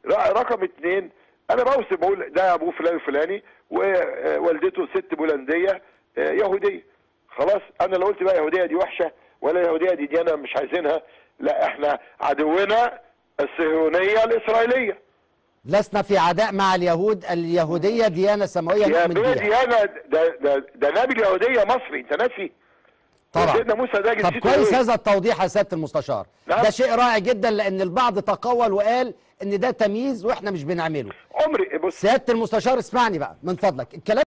ر- رقم اتنين انا بوصف بقول ده ابوه فلان الفلاني ووالدته ست بولنديه آه، يهوديه خلاص انا لو قلت بقى يهوديه دي وحشه ولا يهوديه دي ديانه مش عايزينها لا احنا عدونا الصهيونيه الاسرائيليه لسنا في عداء مع اليهود اليهودية ديانة سماوية يا نؤمن بيه بها ديانه ده ده ده نبي اليهوديه مصري انت ناسي طبعا سيدنا موسى ده طب جنسيته كويس إيه؟ هذا التوضيح يا سيادة المستشار نعم. ده شيء رائع جدا لأن البعض تقول وقال إن ده تمييز وإحنا مش بنعمله عمري بص سيادة المستشار اسمعني بقى من فضلك الكلام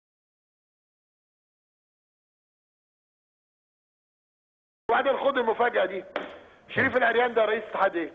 وبعدين خد المفاجاه دي شريف العريان ده رئيس اتحاد ايه؟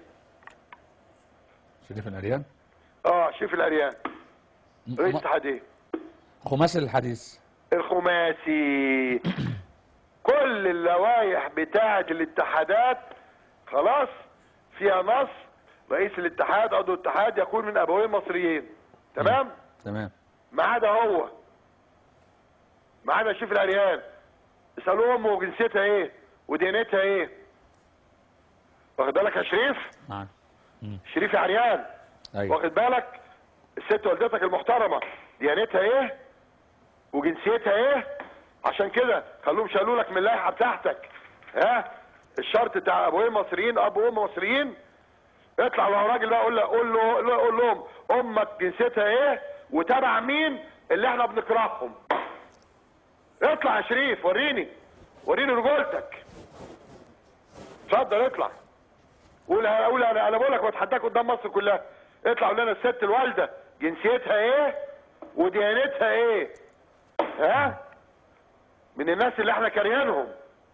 شريف الأريان اه شريف العريان رئيس م- اتحاد ايه؟ خماسي الحديث الخماسي كل اللوائح بتاعه الاتحادات خلاص فيها نص رئيس الاتحاد عضو الاتحاد يكون من ابوين مصريين تمام تمام ما عدا هو ما عدا شريف العريان اسالوه امه جنسيتها ايه وديانتها ايه واخد بالك يا شريف معاك شريف عريان ايوه واخد بالك الست والدتك المحترمه ديانتها ايه وجنسيتها ايه عشان كده خلوهم شالوا لك من اللائحه بتاعتك ها الشرط بتاع ابوين مصريين اب وام مصريين اطلع لو راجل بقى قول له قول له قول لهم امك جنسيتها ايه وتبع مين اللي احنا بنكرههم اطلع يا شريف وريني وريني رجولتك اتفضل اطلع قول قول انا انا بقول لك بتحداك قدام مصر كلها اطلع قول لنا الست الوالده جنسيتها ايه وديانتها ايه ها من الناس اللي احنا كارهينهم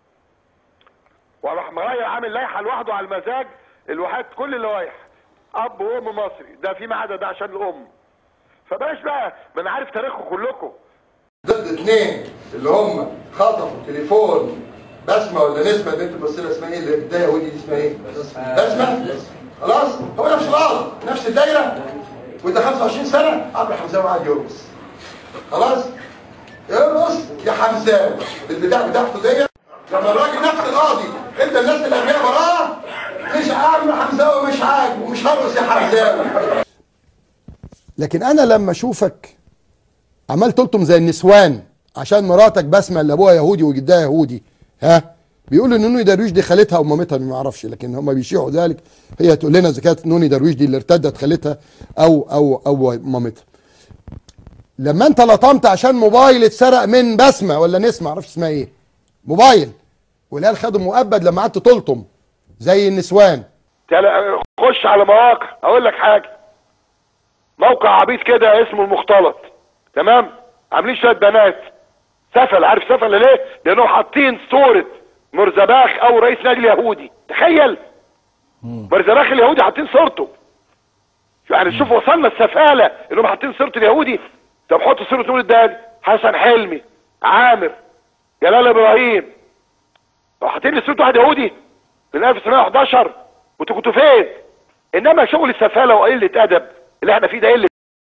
وراح مغير عامل لائحه لوحده على المزاج الواحد كل اللوائح اب وام مصري ده في عدا ده عشان الام فبلاش بقى ما انا عارف تاريخكم كلكم ضد اثنين اللي هم خطفوا تليفون بسمه ولا نسمه بنت بص لها اسمها ايه اللي بدايه ودي دي اسمها ايه؟ بسمه خلاص هو نفس الغلط نفس الدايره وده 25 سنه عمرو حمزاوي قاعد يرقص خلاص يرقص يا حمزاوي البتاع بتاعته دي لما الراجل نفس القاضي انت الناس اللي قبلها براءه مش عامل حمزاوي مش عاجبه مش هرقص يا حمزاوي لكن انا لما اشوفك عمال تلطم زي النسوان عشان مراتك بسمه اللي ابوها يهودي وجدها يهودي ها بيقولوا ان نوني درويش دي خالتها او مامتها ما اعرفش لكن هم بيشيعوا ذلك هي تقول لنا اذا كانت نوني درويش دي اللي ارتدت خالتها او او او مامتها لما انت لطمت عشان موبايل اتسرق من بسمه ولا نسمه معرفش اسمها ايه موبايل والعيال خدوا مؤبد لما قعدت تلطم زي النسوان تلا- خش على مواقع اقول لك حاجه موقع عبيط كده اسمه المختلط تمام عاملين شويه بنات سفل عارف سفل ليه لانهم حاطين صوره مرزباخ او رئيس نادي اليهودي تخيل مرزباخ اليهودي حاطين صورته يعني شوف وصلنا السفاله انهم حاطين صوره اليهودي طب حط صوره نور الدالي حسن حلمي عامر جلال ابراهيم لو حاطين لي صوره واحد يهودي من 1911 وانتوا كنتوا فين؟ انما شغل السفاله وقله ادب اللي احنا فيه ده قله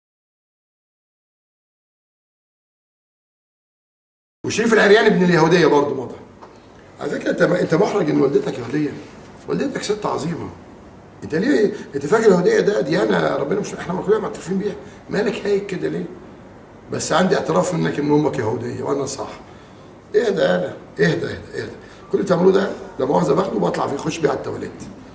وشريف العريان ابن اليهوديه برضه واضح على فكره انت انت محرج ان والدتك يهوديه والدتك ست عظيمه انت ليه انت فاكر اليهوديه ده ديانه ربنا مش احنا كلنا معترفين بيها مالك هايك كده ليه بس عندي اعتراف منك ان امك يهوديه وانا صح اهدى انا اهدى اهدى اهدى كل اللي بتعملوه ده لا مؤاخذه باخده وبطلع فيه اخش بيه على التواليت